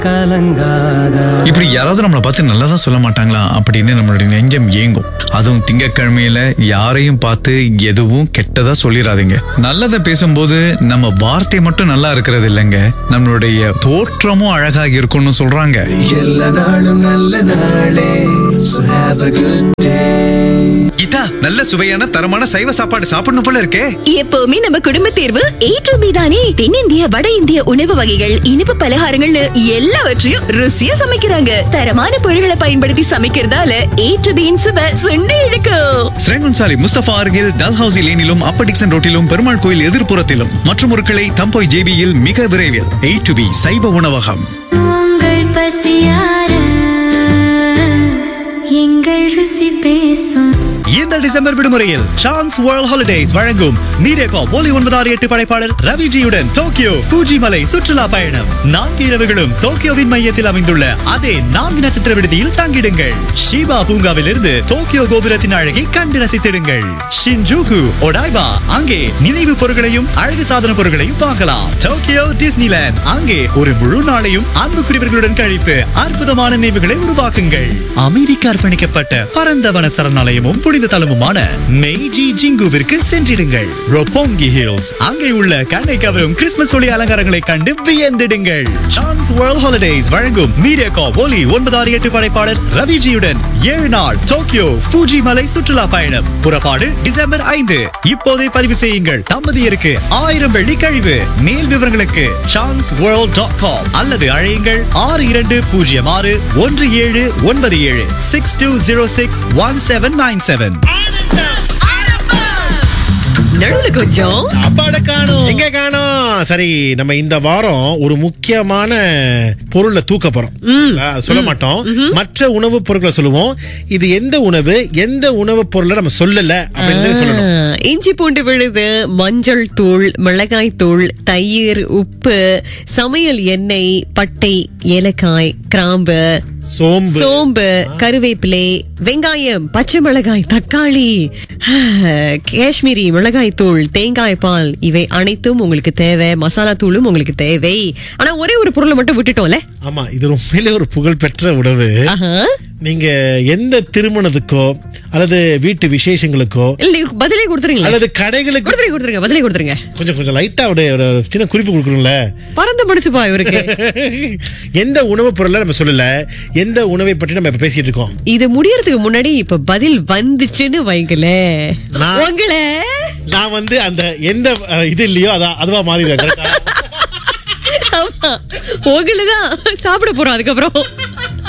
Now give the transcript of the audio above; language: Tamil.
கலங்காத இப்படி யாராவது நம்மளை பார்த்து நல்லா தான் சொல்ல மாட்டாங்களா அப்படின்னு நம்மளுடைய நெஞ்சம் ஏங்கும் அதுவும் திங்கட்கிழமையில யாரையும் பார்த்து எதுவும் கெட்டதா சொல்லிடாதீங்க நல்லதை பேசும்போது நம்ம வார்த்தை மட்டும் நல்லா இருக்கிறது இல்லைங்க நம்மளுடைய தோற்றமும் அழகாக இருக்கும்னு சொல்றாங்க எல்லா நாளும் நல்ல நாளே So have a good Geetha நல்ல சுவையான தரமான சைவ சாப்பாடு சாப்பிடணும் போல இருக்கே எப்பவுமே நம்ம குடும்ப தேர்வு ஏ டு பி தானே தென்னிந்திய வட இந்திய உணவு வகைகள் இனிப்பு பலகாரங்கள்னு எல்லாவற்றையும் ருசியா சமைக்கிறாங்க தரமான பொருட்களை பயன்படுத்தி சமைக்கிறதால ஏ டு பியின் சுவை சுண்டி இழுக்கும் ஸ்ரேங்குன்சாலி முஸ்தபா அருகில் டல்ஹவுசி லேனிலும் அப்பர் டிக்சன் ரோட்டிலும் பெருமாள் கோயில் எதிர்ப்புறத்திலும் மற்றும் ஒரு கிளை தம்போய் ஜேபியில் மிக விரைவில் எ டு பி சைவ உணவகம் உங்கள் பசியார எங்கள் ருசி பேசும் இந்த டிசம்பர் விடுமுறையில் சான்ஸ் வேர்ல்ட் ஹாலிடேஸ் வழங்கும் மீடியாகா ஒலி ஒன்பதாறு எட்டு படைப்பாளர் ரவிஜியுடன் டோக்கியோ ஃபூஜி மலை சுற்றுலா பயணம் நான்கு இரவுகளும் டோக்கியோவின் மையத்தில் அமைந்துள்ள அதே நான்கு நட்சத்திர விடுதியில் தங்கிடுங்கள் ஷிபா பூங்காவில் இருந்து டோக்கியோ கோபுரத்தின் அழகை கண்டு ரசித்திடுங்கள் ஷின்ஜூகு ஒடாய்பா அங்கே நினைவு பொருட்களையும் அழகு சாதன பொருட்களையும் பார்க்கலாம் டோக்கியோ டிஸ்னிலேண்ட் அங்கே ஒரு முழு நாளையும் அன்புக்குரியவர்களுடன் கழிப்பு அற்புதமான நினைவுகளை உருவாக்குங்கள் அமைதிக்கு அர்ப்பணிக்கப்பட்ட பரந்தவன சரணாலயமும் புனித தலமுமான மெய்ஜி ஜிங்குவிற்கு சென்றிடுங்கள் ரொப்போங்கி ஹில்ஸ் அங்கே உள்ள கண்ணை கவரும் கிறிஸ்துமஸ் ஒளி அலங்காரங்களை கண்டு வியந்திடுங்கள் சான்ஸ் வேர்ல்ட் ஹாலிடேஸ் வழங்கும் மீடியாகா ஒலி ஒன்பதாறு எட்டு படைப்பாளர் ரவிஜியுடன் ஏழு நாள் டோக்கியோ ஃபூஜி மலை சுற்றுலா பயணம் புறப்பாடு டிசம்பர் ஐந்து இப்போதே பதிவு செய்யுங்கள் தம்பதியருக்கு ஆயிரம் வெள்ளி கழிவு மேல் விவரங்களுக்கு சான்ஸ் வேர்ல்ட் டாட் காம் அல்லது அழையுங்கள் ஆறு இரண்டு பூஜ்ஜியம் ஆறு ஒன்று ஏழு ஒன்பது ஏழு six two zero six one seven nine seven நடுவுல கொஞ்சம் சாப்பாடு காணும் எங்க காணும் சரி நம்ம இந்த வாரம் ஒரு முக்கியமான பொருளை தூக்க போறோம் அது சொல்ல மாட்டோம் மற்ற உணவுப் பொருட்களை சொல்லுவோம் இது எந்த உணவு எந்த உணவுப் பொருளை நம்ம சொல்லல அப்படின்னு சொல்லணும் ஆ, இஞ்சி பூண்டு விழுது மஞ்சள் தூள் மிளகாய் தூள் தயிர் உப்பு சமையல் எண்ணெய் பட்டை ஏலக்காய் கிராம்பு சோம்பு சோம்பு கருவேப்பிலை வெங்காயம் பச்சை மிளகாய் தக்காளி ஆ, காஷ்மீரி மிளகாய் தூள் தேங்காய் பால் இவை அனைத்தும் உங்களுக்கு தேவை மசாலா தூளும் உங்களுக்கு தேவை ஆனா ஒரே ஒரு பொருளை மட்டும் விட்டுட்டோம்ல ஆமா இது உண்மையிலே ஒரு புகழ்பெற்ற உணவு ஆஹா. நீங்க எந்த திருமணத்துக்கோ அல்லது வீட்டு விசேஷங்களுக்கோ இல்ல நீங்க பதிலே கொடுத்துருங்களா அல்லது கடைகளுக்கு கொடுத்துருங்க கொடுத்துருங்க பதிலே கொடுத்துருங்க கொஞ்சம் கொஞ்சம் லைட்டா ஒரு ஒரு சின்ன குறிப்பு கொடுக்கணும்ல பறந்து முடிச்சுப்பா இவருக்கு எந்த உணவுப் பொருளை நம்ம சொல்லல எந்த உணவை பற்றி நம்ம இப்ப பேசிட்டு இருக்கோம் இது முடியறதுக்கு முன்னாடி இப்ப பதில் வந்துச்சுன்னு வைங்களே நான்- உங்களை நான் வந்து அந்த எந்த அஹ், இது இல்லையோ அதான் அதுவா மாறிடுவேன் correct ஆ? ஆமா உங்களை தான் சாப்பிட போறோம் அதுக்கப்புறம்